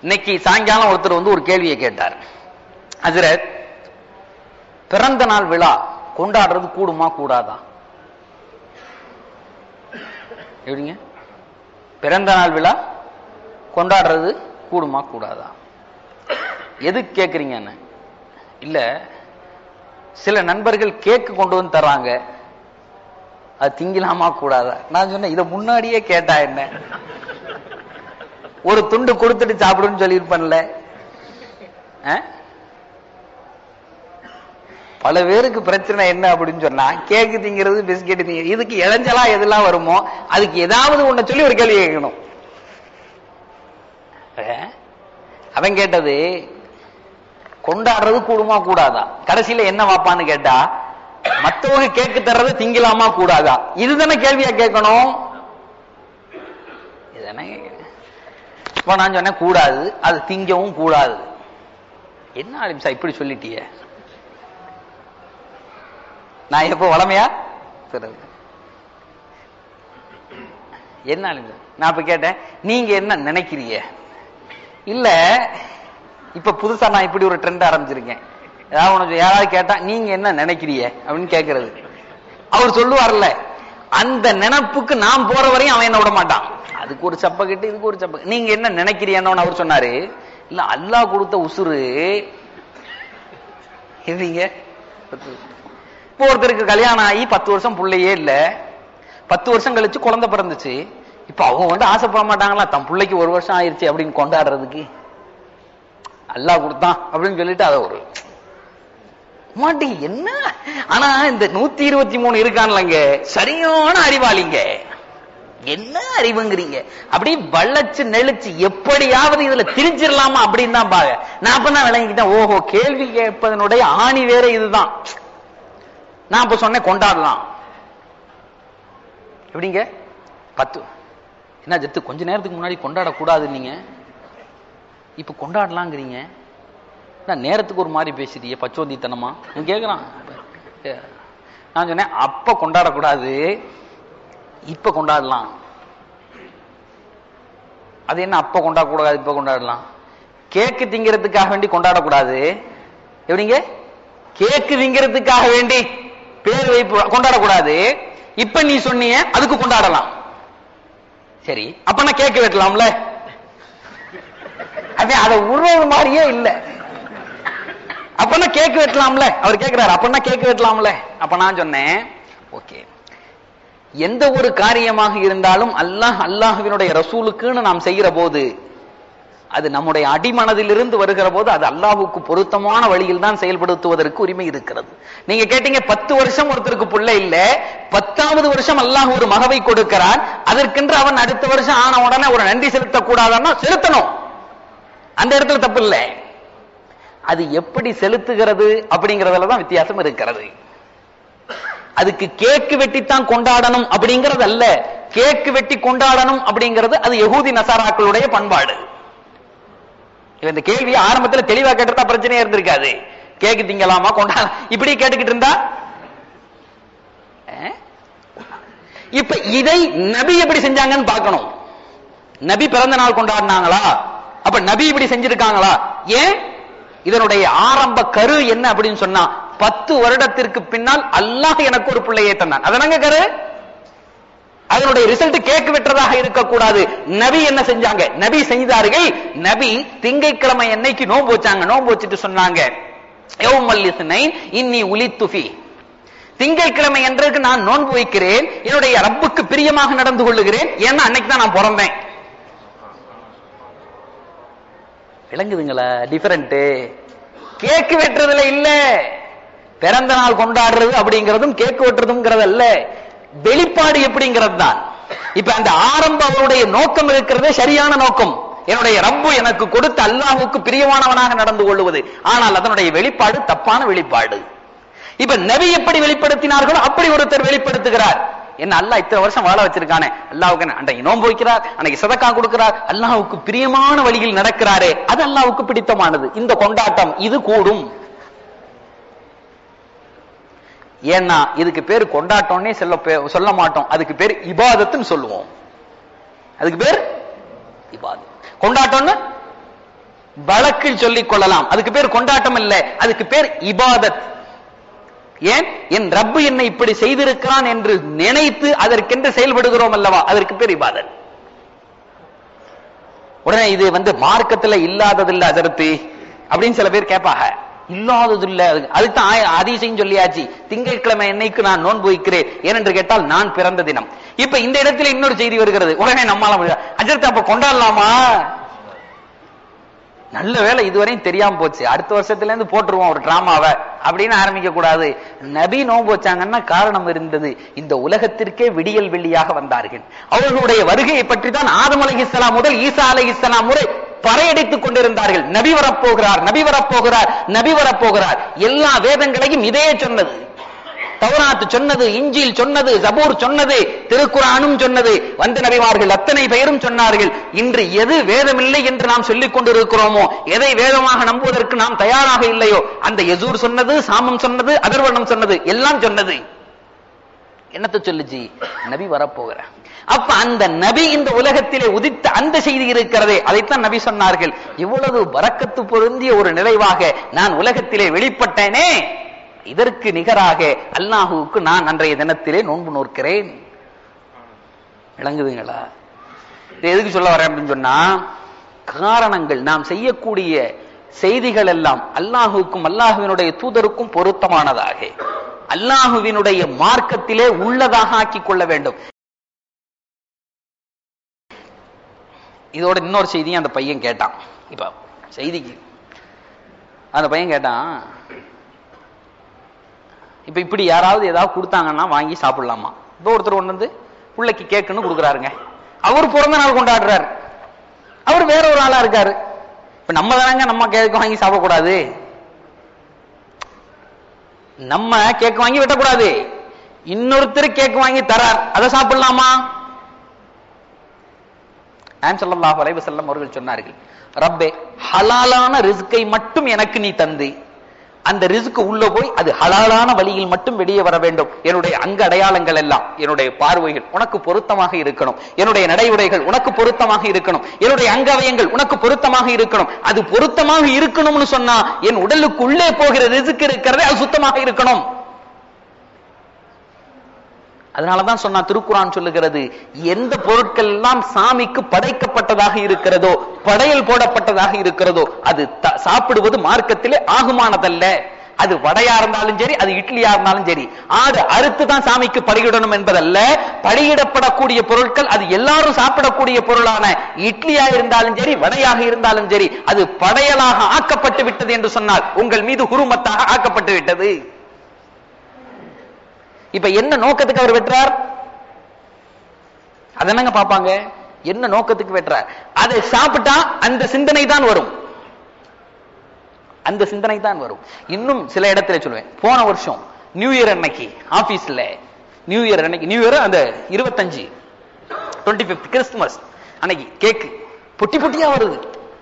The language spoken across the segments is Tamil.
இன்னைக்கு சாயங்காலம் ஒருத்தர் வந்து ஒரு கேள்வியை கேட்டார் ஹஜரத் பிறந்த நாள் விழா கொண்டாடுறது கூடுமா கூடாதா எப்படிங்க பிறந்த நாள் விழா கொண்டாடுறது கூடுமா கூடாதா எதுக்கு கேக்குறீங்கன்னு இல்ல சில நண்பர்கள் கேக்கு கொண்டு வந்து தர்றாங்க அது திங்கலாமா கூடாதா நான் சொன்னேன் இதை முன்னாடியே கேட்டா என்ன ஒரு துண்டு கொடுத்துட்டு சாப்பிடுன்னு சொல்லியிருப்பேன்ல ஆ? பல பேருக்கு பிரச்சனை என்ன அப்படின்னு சொன்னா கேக்கு திங்கிறது பிஸ்கெட் திங்கிறது இதுக்கு இளைஞ்சலா எதெல்லாம் வருமோ அதுக்கு ஏதாவது ஒண்ண சொல்லி ஒரு கேள்வி கேட்கணும் ஆ? அவன் கேட்டது கொண்டாடுறது கூடுமா கூடாதா கடைசியில என்ன வாப்பான்னு கேட்டா மத்தவங்க கேக்கு தர்றது திங்கலாமா கூடாதா இதுதானே கேள்வியா கேட்கணும் இதுதானே கேட்கணும். இப்ப நான் சொன்னேன் கூடாது அது திங்கவும் கூடாது என்ன ஆலிம்சா இப்படி சொல்லிட்டியே நான் எப்போ வளமையா சரி என்ன ஆலிம்சா நான் இப்ப கேட்டேன் நீங்க என்ன நினைக்கிறீங்க இல்ல இப்ப புதுசா நான் இப்படி ஒரு ட்ரெண்ட் ஆரம்பிச்சிருக்கேன் ஏதாவது உனக்கு யாராவது கேட்டா நீங்க என்ன நினைக்கிறீங்க அப்படின்னு கேட்கறது அவர் சொல்லுவார்ல அந்த நினைப்புக்கு நான் போற வரையும் அவன் என்ன விட மாட்டான் அதுக்கு ஒரு சப்ப கிட்டு இதுக்கு ஒரு சப்ப நீங்க என்ன நினைக்கிறீங்கன்னு அவர் சொன்னாரு இல்ல அல்லாஹ் கொடுத்த உசுறு இல்லைங்க இப்போ ஒருத்தருக்கு கல்யாணம் ஆகி பத்து வருஷம் பிள்ளையே இல்ல பத்து வருஷம் கழிச்சு குழந்தை பிறந்துச்சு இப்ப அவங்க வந்து ஆசைப்பட மாட்டாங்களா தன் பிள்ளைக்கு ஒரு வருஷம் ஆயிருச்சு அப்படின்னு கொண்டாடுறதுக்கு அல்லாஹ் கொடுத்தான் அப்படின்னு சொல்லிட்டு அதை ஒரு மாட்டி என்ன ஆனா இந்த நூத்தி இருபத்தி மூணு இருக்கான்லங்க சரியான அறிவாளிங்க என்ன அறிவுங்கிறீங்க அப்படி வள்ளச்சு நெளிச்சு எப்படியாவது இதுல திரிஞ்சிடலாமா அப்படின்னு தான் பாங்க நான் அப்ப தான் விளங்கிக்கிட்டேன் ஓஹோ கேள்வி கேட்பதனுடைய ஆணி வேற இதுதான் நான் அப்ப சொன்னேன் கொண்டாடலாம் எப்படிங்க பத்து என்ன ஜெத்து கொஞ்ச நேரத்துக்கு முன்னாடி கொண்டாடக்கூடாது நீங்க இப்ப கொண்டாடலாங்கிறீங்க நான் நேரத்துக்கு ஒரு மாதிரி பேசுறீங்க பச்சோந்தித்தனமா அவன் கேக்குறான் நான் சொன்னேன் அப்ப கொண்டாடக்கூடாது இப்ப கொண்டாடலாம் அது என்ன அப்ப கொண்டாடக்கூடாது இப்ப கொண்டாடலாம் கேக்கு திங்கிறதுக்காக வேண்டி கொண்டாடக்கூடாது எப்படிங்க கேக்கு திங்கிறதுக்காக வேண்டி பேர் வைப்பு கொண்டாடக்கூடாது இப்ப நீ சொன்னீங்க அதுக்கு கொண்டாடலாம் சரி அப்ப நான் கேக்கு வெட்டலாம்ல அது அதை உருவது மாதிரியே இல்ல அப்பனா கேக்கு வெட்டலாம்ல அவர் கேக்குறாரு அப்பனா கேக்கு வெட்டலாம்ல அப்ப நான் சொன்னேன் ஓகே எந்த ஒரு காரியமாக இருந்தாலும் அல்லாஹ் அல்லாஹ்வினுடைய ரசூலுக்குன்னு நாம் செய்கிற போது அது நம்முடைய அடிமனதிலிருந்து வருகிற போது அது அல்லாஹ்வுக்கு பொருத்தமான வழியில் தான் செயல்படுத்துவதற்கு உரிமை இருக்கிறது நீங்க கேட்டீங்க பத்து வருஷம் ஒருத்தருக்கு புள்ள இல்ல பத்தாவது வருஷம் அல்லாஹ் ஒரு மகவை கொடுக்கிறான் அதற்கென்று அவன் அடுத்த வருஷம் ஆன உடனே ஒரு நன்றி செலுத்தக்கூடாதுன்னா செலுத்தணும் அந்த இடத்துல தப்பு இல்லை அது எப்படி செலுத்துகிறது அப்படிங்கறதுல தான் வித்தியாசம் இருக்கிறது அதுக்கு கேக்கு வெட்டித்தான் கொண்டாடணும் அப்படிங்கிறது அல்ல கேக்கு வெட்டி கொண்டாடணும் அப்படிங்கிறது அது யகூதி நசாராக்களுடைய பண்பாடு இவன் இந்த கேள்வியை ஆரம்பத்துல தெளிவா கேட்டிருந்தா பிரச்சனையே இருந்திருக்காது கேக்கு திங்கலாமா கொண்டாட இப்படி கேட்டுக்கிட்டு இருந்தா அஹ்? இப்ப இதை நபி எப்படி செஞ்சாங்கன்னு பார்க்கணும் நபி பிறந்த நாள் கொண்டாடினாங்களா அப்ப நபி இப்படி செஞ்சிருக்காங்களா ஏன் இதனுடைய ஆரம்ப கரு என்ன அப்படின்னு சொன்னா பத்து வருடத்திற்கு பின்னால் அல்லாஹ் எனக்கு ஒரு பிள்ளையை தந்தான் அதனங்க கரு அதனுடைய ரிசல்ட் கேக்கு வெற்றதாக இருக்கக்கூடாது நபி என்ன செஞ்சாங்க நபி செய்தார்கள் நபி திங்கட்கிழமை என்னைக்கு நோன்பு வச்சாங்க நோன்பு வச்சுட்டு சொன்னாங்க யௌமல் இஸ்னைன் இன்னி உலித்துஃபி திங்கட்கிழமை என்றதுக்கு நான் நோன்பு வைக்கிறேன் என்னுடைய ரப்புக்கு பிரியமாக நடந்து கொள்ளுகிறேன் ஏன்னா அன்னைக்கு தான் நான் பிறந்தேன் விளங்குதுங்களா டிஃபரெண்ட் கேக்கு வெட்டுறதுல இல்ல பிறந்த நாள் கொண்டாடுறது அப்படிங்கிறதும் கேக்கு வெட்டுறதுங்கிறது அல்ல வெளிப்பாடு எப்படிங்கிறது தான் இப்ப அந்த ஆரம்ப அவருடைய நோக்கம் இருக்கிறதே சரியான நோக்கம் என்னுடைய ரப்பு எனக்கு கொடுத்த அல்லாஹ்வுக்கு பிரியமானவனாக நடந்து கொள்வது ஆனால் அதனுடைய வெளிப்பாடு தப்பான வெளிப்பாடு இப்ப நபி எப்படி வெளிப்படுத்தினார்களோ அப்படி ஒருத்தர் வெளிப்படுத்துகிறார் என்ன அல்லாஹ் இத்தனை வருஷம் வாழ வச்சிருக்கானே அல்லாவுக்கு அன்றைக்கு நோன்பு வைக்கிறார் அன்னைக்கு சதக்கா கொடுக்கிறார் அல்லாஹ்வுக்கு பிரியமான வழியில் நடக்கிறாரே அது அல்லாஹ்வுக்கு பிடித்தமானது இந்த கொண்டாட்டம் இது கூடும் ஏன்னா இதுக்கு பேர் கொண்டாட்டம்னே சொல்ல பே- சொல்ல மாட்டோம் அதுக்கு பேர் இபாதத்துன்னு சொல்லுவோம் அதுக்கு பேர் இபாதத் கொண்டாட்டம்னு வழக்கில் சொல்லிக் கொள்ளலாம் அதுக்கு பேர் கொண்டாட்டம் இல்ல அதுக்கு பேர் இபாதத் ஏன் என் ரப்பு என்னை இப்படி செய்திருக்கிறான் என்று நினைத்து அதற்கென்று செயல்படுகிறோம் அல்லவா அதற்கு பேர் இபாதத் உடனே இது வந்து மார்க்கத்துல இல்லாதது இல்ல அதற்கு அப்படின்னு சில பேர் கேட்பாங்க இல்லாதது இல்ல அதுதான் ஆய- அதிசயம் சொல்லியாச்சு திங்கட்கிழமை என்னைக்கு நான் நோன்பு வைக்கிறேன் ஏனென்று கேட்டால் நான் பிறந்த தினம் இப்ப இந்த இடத்துல இன்னொரு செய்தி வருகிறது உடனே நம்மால அஜர்த்த அப்ப கொண்டாடலாமா நல்ல வேலை இதுவரையும் தெரியாம போச்சு அடுத்த வருஷத்துல இருந்து போட்டுருவோம் ஒரு டிராமாவை அப்படின்னு ஆரம்பிக்க கூடாது நபி நோன்பு வச்சாங்கன்னா காரணம் இருந்தது இந்த உலகத்திற்கே விடியல் வெள்ளியாக வந்தார்கள் அவர்களுடைய வருகையை பற்றி தான் ஆதம் அலைஹிஸ்ஸலாம் முதல் ஈசா அலைஹிஸ்ஸலாம் முறை பறையடித்துக் கொண்டிருந்தார்கள் நபி வரப்போகிறார் நபி வரப்போகிறார் நபி வரப்போகிறார் எல்லா வேதங்களையும் இதே சொன்னது தௌராத் சொன்னது இஞ்சில் சொன்னது ஜபூர் சொன்னது திருக்குரானும் சொன்னது வந்த நபிமார்கள் அத்தனை பெயரும் சொன்னார்கள் இன்று எது வேதமில்லை என்று நாம் சொல்லிக் கொண்டிருக்கிறோமோ எதை வேதமாக நம்புவதற்கு நாம் தயாராக இல்லையோ அந்த யசூர் சொன்னது சாமம் சொன்னது அதர்வனம் சொன்னது எல்லாம் சொன்னது என்னத்தை சொல்லுச்சு நபி வரப்போகிற அப்ப அந்த நபி இந்த உலகத்திலே உதித்த அந்த செய்தி இருக்கிறதே அதைத்தான் நபி சொன்னார்கள் இவ்வளவு வரக்கத்து பொருந்திய ஒரு நிலைவாக நான் உலகத்திலே வெளிப்பட்டேனே இதற்கு நிகராக அல்லாஹுவுக்கு நான் அன்றைய தினத்திலே நோன்பு நோக்கிறேன் விளங்குதுங்களா இது எதுக்கு சொல்ல வரேன் அப்படின்னு சொன்னா காரணங்கள் நாம் செய்யக்கூடிய செய்திகள் எல்லாம் அல்லாஹுவுக்கும் அல்லாஹுவினுடைய தூதருக்கும் பொருத்தமானதாக அல்லாஹுவினுடைய மார்க்கத்திலே உள்ளதாக ஆக்கிக் கொள்ள வேண்டும் இதோட இன்னொரு செய்தியும் அந்த பையன் கேட்டான் இப்ப செய்திக்கு அந்த பையன் கேட்டான் இப்ப இப்படி யாராவது ஏதாவது கொடுத்தாங்கன்னா வாங்கி சாப்பிடலாமா இப்போ ஒருத்தர் கொண்டு வந்து பிள்ளைக்கு கேக்குன்னு கொடுக்குறாருங்க அவர் பிறந்த நாள் கொண்டாடுறாரு அவர் வேற ஒரு ஆளா இருக்காரு இப்ப நம்ம தானங்க நம்ம கேக்கு வாங்கி சாப்பிடக்கூடாது நம்ம கேக் வாங்கி வெட்டக்கூடாது இன்னொருத்தர் கேக் வாங்கி தரார் அதை சாப்பிடலாமா நான் ஸல்லல்லாஹு அலைஹி வஸல்லம் அவர்கள் சொன்னார்கள் ரப்பே ஹலாலான ரிஸ்கை மட்டும் எனக்கு நீ தந்து அந்த ரிஸ்க் உள்ள போய் அது ஹலாலான வழியில் மட்டும் வெளியே வர வேண்டும் என்னுடைய அங்க அடையாளங்கள் எல்லாம் என்னுடைய பார்வைகள் உனக்கு பொருத்தமாக இருக்கணும் என்னுடைய நடைமுறைகள் உனக்கு பொருத்தமாக இருக்கணும் என்னுடைய அங்கவயங்கள் உனக்கு பொருத்தமாக இருக்கணும் அது பொருத்தமாக இருக்கணும்னு சொன்னா என் உடலுக்கு உள்ளே போகிற ரிஸ்க் இருக்கிறதே அது சுத்தமாக இருக்கணும் அதனாலதான் சொன்னா திருக்குறான் சொல்லுகிறது எந்த பொருட்கள் எல்லாம் சாமிக்கு படைக்கப்பட்டதாக இருக்கிறதோ படையல் போடப்பட்டதாக இருக்கிறதோ அது த- சாப்பிடுவது மார்க்கத்திலே ஆகுமானதல்ல அது வடையா இருந்தாலும் சரி அது இட்லியா இருந்தாலும் சரி ஆடு அறுத்து தான் சாமிக்கு படையிடணும் என்பதல்ல படையிடப்படக்கூடிய பொருட்கள் அது எல்லாரும் சாப்பிடக்கூடிய பொருளான இட்லியா இருந்தாலும் சரி வடையாக இருந்தாலும் சரி அது படையலாக ஆக்கப்பட்டு விட்டது என்று சொன்னால் உங்கள் மீது குருமத்தாக ஆக்கப்பட்டு விட்டது இப்ப என்ன நோக்கத்துக்கு அவர் வெட்டுறார் அதனங்க பாப்பாங்க என்ன நோக்கத்துக்கு வெட்டுறார் அதை சாப்பிட்டா அந்த சிந்தனை தான் வரும் அந்த சிந்தனை தான் வரும் இன்னும் சில இடத்துல சொல்லுவேன் போன வருஷம் நியூ இயர் அன்னைக்கு ஆபீஸ்ல நியூ இயர் அன்னைக்கு நியூ இயர் அந்த இருபத்தஞ்சு டுவெண்ட்டி பிப்த் கிறிஸ்துமஸ் அன்னைக்கு கேக்கு பொட்டி பொட்டியா வருது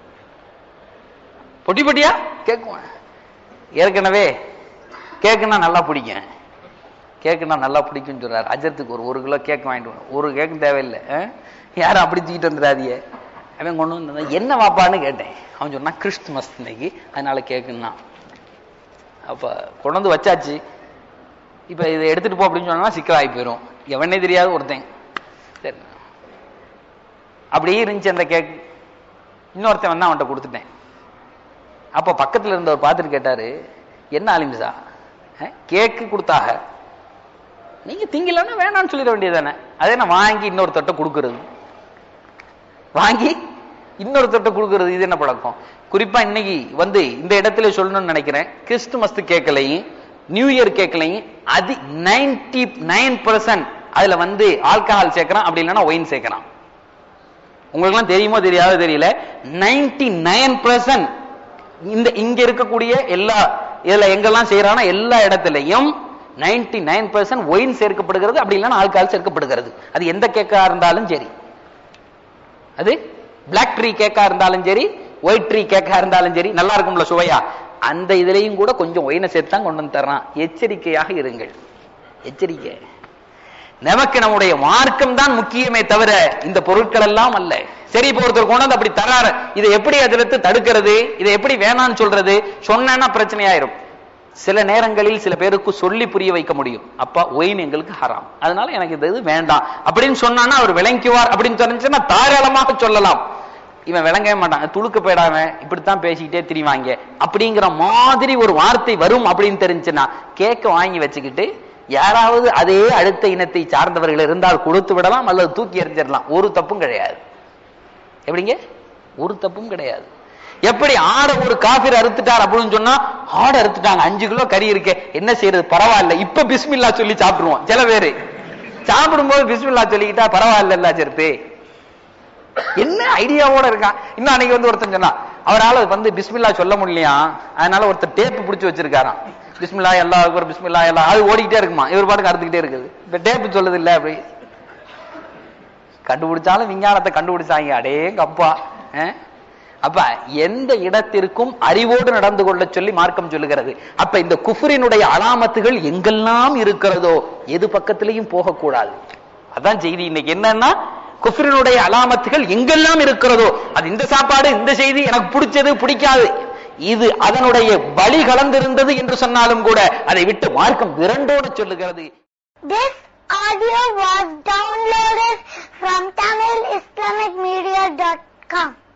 பொட்டி பொட்டியா கேக்குவேன் ஏற்கனவே கேக்குன்னா நல்லா பிடிக்கும் கேக்குன்னா நல்லா பிடிக்கும்னு சொல்றாரு அஜரத்துக்கு ஒரு ஒரு கிலோ கேக் வாங்கிட்டு வரணும். ஒரு கேக்கும் தேவையில்லை ஆ? யாரும் அப்படி தூக்கிட்டு வந்துடாதீங்க அவன் கொண்டு வந்து என்ன வாப்பான்னு கேட்டேன் அவன் சொன்னா கிறிஸ்துமஸ் இன்னைக்கு அதனால கேக்குன்னா அப்ப கொண்டு வந்து வச்சாச்சு இப்ப இதை எடுத்துட்டு போ அப்படின்னு சொன்னா சிக்கலாகி போயிடும் எவனே தெரியாது ஒருத்தன் சரி அப்படியே இருந்துச்சு அந்த கேக் இன்னொருத்தன் வந்து அவன்கிட்ட கொடுத்துட்டேன் அப்ப பக்கத்துல இருந்தவர் பார்த்துட்டு கேட்டாரு என்ன ஆலிமிசா கேக்கு கொடுத்தாக நீங்க திங்கலன்னா வேணாம்னு சொல்லிட வேண்டியதானே அதே நான் வாங்கி இன்னொரு தட்டை கொடுக்கறது வாங்கி இன்னொரு தட்டை கொடுக்கறது இது என்ன பழக்கம் குறிப்பா இன்னைக்கு வந்து இந்த இடத்துல சொல்லணும்னு நினைக்கிறேன் கிறிஸ்துமஸ் கேட்கலையும் நியூ இயர் கேட்கலையும் அது நைன்டி நைன் அதுல வந்து ஆல்கஹால் சேர்க்கறான் அப்படி இல்லைன்னா ஒயின் சேர்க்கறான் உங்களுக்குலாம் தெரியுமோ தெரியாதோ தெரியல நைன்டி நைன் இந்த இங்க இருக்கக்கூடிய எல்லா இதுல எங்கெல்லாம் செய்யறானா எல்லா இடத்துலயும் நைன்டி நைன் பர்சன்ட் ஒயின் சேர்க்கப்படுகிறது அப்படி இல்லைன்னா ஆல்கஹால் சேர்க்கப்படுகிறது அது எந்த கேக்கா இருந்தாலும் சரி அது பிளாக் ட்ரீ கேக்கா இருந்தாலும் சரி ஒயிட் ட்ரீ கேக்கா இருந்தாலும் சரி நல்லா இருக்கும்ல சுவையா அந்த இதுலயும் கூட கொஞ்சம் ஒயினை சேர்த்து தான் கொண்டு வந்து தர்றான் எச்சரிக்கையாக இருங்கள் எச்சரிக்கை நமக்கு நம்முடைய மார்க்கம் தான் முக்கியமே தவிர இந்த பொருட்கள் எல்லாம் அல்ல சரி இப்ப ஒருத்தர் கொண்டாந்து அப்படி தராரு இதை எப்படி அதிலிருந்து தடுக்கிறது இதை எப்படி வேணாம்னு சொல்றது சொன்னா பிரச்சனையாயிரும் சில நேரங்களில் சில பேருக்கு சொல்லி புரிய வைக்க முடியும் அப்பா ஒயின் எங்களுக்கு ஹராம் அதனால எனக்கு இந்த இது வேண்டாம் அப்படின்னு சொன்னான்னா அவர் விளங்குவார் அப்படின்னு தெரிஞ்சுன்னா தாராளமாக சொல்லலாம் இவன் விளங்கவே மாட்டான் துளுக்கு போயிடாம இப்படித்தான் பேசிக்கிட்டே திரிவாங்க அப்படிங்கிற மாதிரி ஒரு வார்த்தை வரும் அப்படின்னு தெரிஞ்சுன்னா கேக்க வாங்கி வச்சுக்கிட்டு யாராவது அதே அடுத்த இனத்தை சார்ந்தவர்கள் இருந்தால் கொடுத்து விடலாம் அல்லது தூக்கி எறிஞ்சிடலாம் ஒரு தப்பும் கிடையாது எப்படிங்க ஒரு தப்பும் கிடையாது எப்படி ஆடை ஒரு காஃபிர் அறுத்துட்டார் அப்படின்னு சொன்னா ஆடை அறுத்துட்டாங்க அஞ்சு கிலோ கறி இருக்கே என்ன செய்யறது பரவாயில்ல இப்ப பிஸ்மில்லா சொல்லி சாப்பிடுவோம் சில பேரு சாப்பிடும்போது பிஸ்மில்லா சொல்லிக்கிட்டா பரவாயில்ல சேர்த்து என்ன ஐடியாவோட இருக்கான் இன்னும் அன்னைக்கு வந்து ஒருத்தன் சொன்னான் அவரால் வந்து பிஸ்மில்லா சொல்ல முடியலையா அதனால ஒருத்தர் டேப் பிடிச்சு வச்சிருக்காராம் பிஸ்மில்லா எல்லா ஒரு பிஸ்மில்லா எல்லாம் அது ஓடிக்கிட்டே இருக்குமா இவர் பாட்டுக்கு அறுத்துக்கிட்டே இருக்குது இப்ப டேப் சொல்லுது இல்ல அப்படி கண்டுபிடிச்சாலும் விஞ்ஞானத்தை கண்டுபிடிச்சாங்க அடேங்க அப்பா அஹ்? அப்ப எந்த இடத்திற்கும் அறிவோடு நடந்து கொள்ள சொல்லி மார்க்கம் சொல்லுகிறது அப்ப இந்த குஃபரினுடைய அலாமத்துகள் எங்கெல்லாம் இருக்கிறதோ எது பக்கத்திலையும் போகக்கூடாது அதான் செய்தி இன்னைக்கு என்னன்னா குஃபரினுடைய அலாமத்துகள் எங்கெல்லாம் இருக்கிறதோ அது இந்த சாப்பாடு இந்த செய்தி எனக்கு பிடிச்சது பிடிக்காது இது அதனுடைய பலி கலந்திருந்தது என்று சொன்னாலும் கூட அதை விட்டு மார்க்கம் விரண்டோடு சொல்லுகிறது This audio was downloaded from TamilIslamicMedia.com.